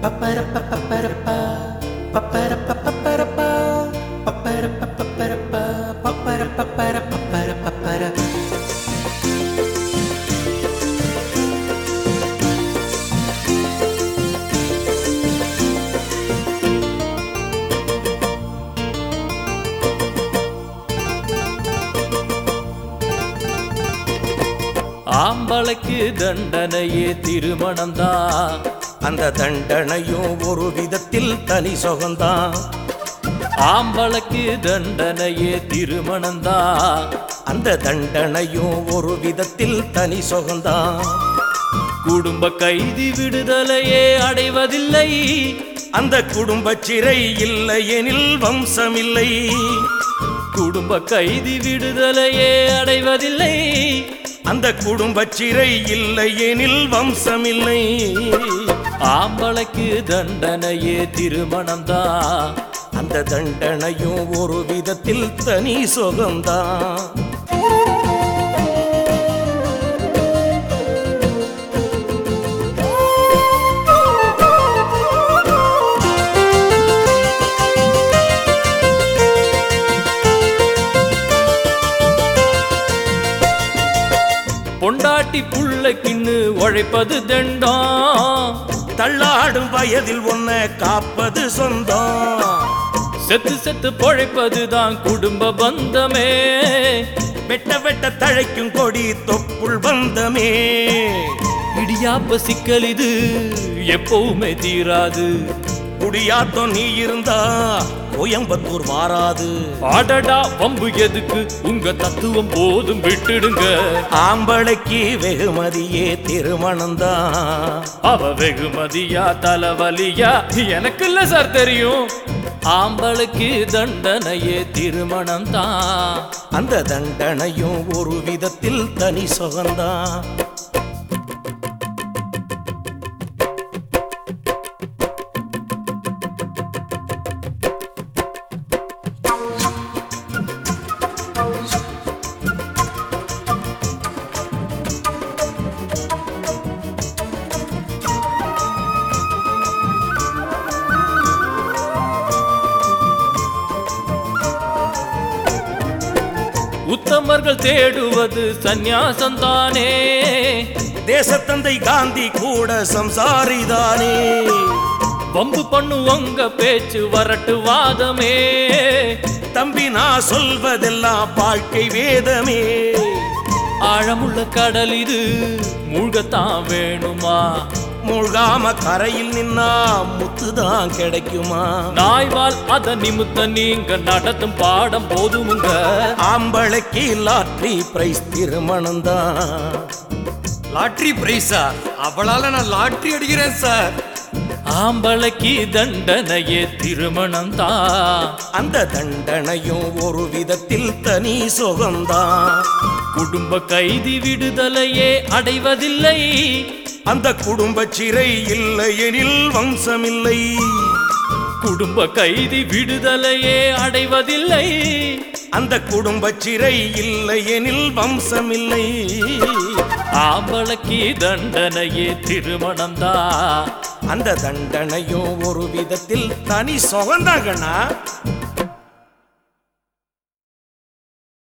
ஆம்பளைக்கு தண்டனையே திருமணம்தான் அந்த தண்டனையும் ஒரு விதத்தில் தனி சுகந்தான் ஆம்பளைக்கு தண்டனையே திருமணம்தான் அந்த தண்டனையும் ஒரு விதத்தில் தனி சுகந்தான் குடும்ப கைதி விடுதலையே அடைவதில்லை அந்த குடும்ப சிறை இல்லையெனில் வம்சமில்லை குடும்ப கைதி விடுதலையே அடைவதில்லை அந்த குடும்ப சிறை இல்லையெனில் வம்சமில்லை ஆம்பளைக்கு தண்டனையே திருமணம்தான் அந்த தண்டனையும் ஒரு விதத்தில் தனி சுகந்தான் பொண்டாட்டி புள்ளைக்கின்னு உழைப்பது தண்டம் தள்ளாடும் வயதில் ஒன்ன காப்பது சொந்தம் செத்து செத்து பொழைப்பதுதான் குடும்ப பந்தமே வெட்ட வெட்ட தழைக்கும் கொடி தொப்புள் பந்தமே இடியாப்ப சிக்கல் இது எப்பவுமே தீராது குடியாத்தம் நீ இருந்தா கோயம்புத்தூர் மாறாது அடடா வம்பு எதுக்கு உங்க தத்துவம் போதும் விட்டுடுங்க ஆம்பளைக்கு வெகுமதியே திருமணம்தான் அவ வெகுமதியா தலைவலியா எனக்கு இல்ல சார் தெரியும் ஆம்பளுக்கு தண்டனையே திருமணம் தான் அந்த தண்டனையும் ஒரு விதத்தில் தனி சுகந்தான் உத்தமர்கள் தேடுவது சந்நியாசம்தானே தேசத்தந்தை காந்தி கூட சம்சாரிதானே வம்பு பண்ணு உங்க பேச்சு வரட்டு வாதமே தம்பி நான் சொல்வதெல்லாம் வாழ்க்கை வேதமே ஆழமுள்ள கடல் இது மூழ்கத்தான் வேணுமா மூழ்காம கரையில் நின்னா முத்துதான் கிடைக்குமா நாய்வால் அத நிமித்த நீங்க நடத்தும் பாடம் போதுமுங்க ஆம்பளைக்கு லாட்ரி பிரைஸ் திருமணம்தான் லாட்ரி பிரைஸா அவளால நான் லாட்ரி அடிக்கிறேன் சார் ஆம்பளைக்கு தண்டனையே திருமணம் தான் அந்த தண்டனையும் ஒரு விதத்தில் தனி சுகம்தான் குடும்ப கைதி விடுதலையே அடைவதில்லை அந்த குடும்ப சிறை இல்லையெனில் வம்சமில்லை குடும்ப கைதி விடுதலையே அடைவதில்லை அந்த குடும்ப சிறை இல்லையெனில் வம்சமில்லை ஆம்பளைக்கு தண்டனையே திருமணம் தான் அந்த தண்டனையும் ஒரு விதத்தில் தனி சுகந்தாங்கண்ணா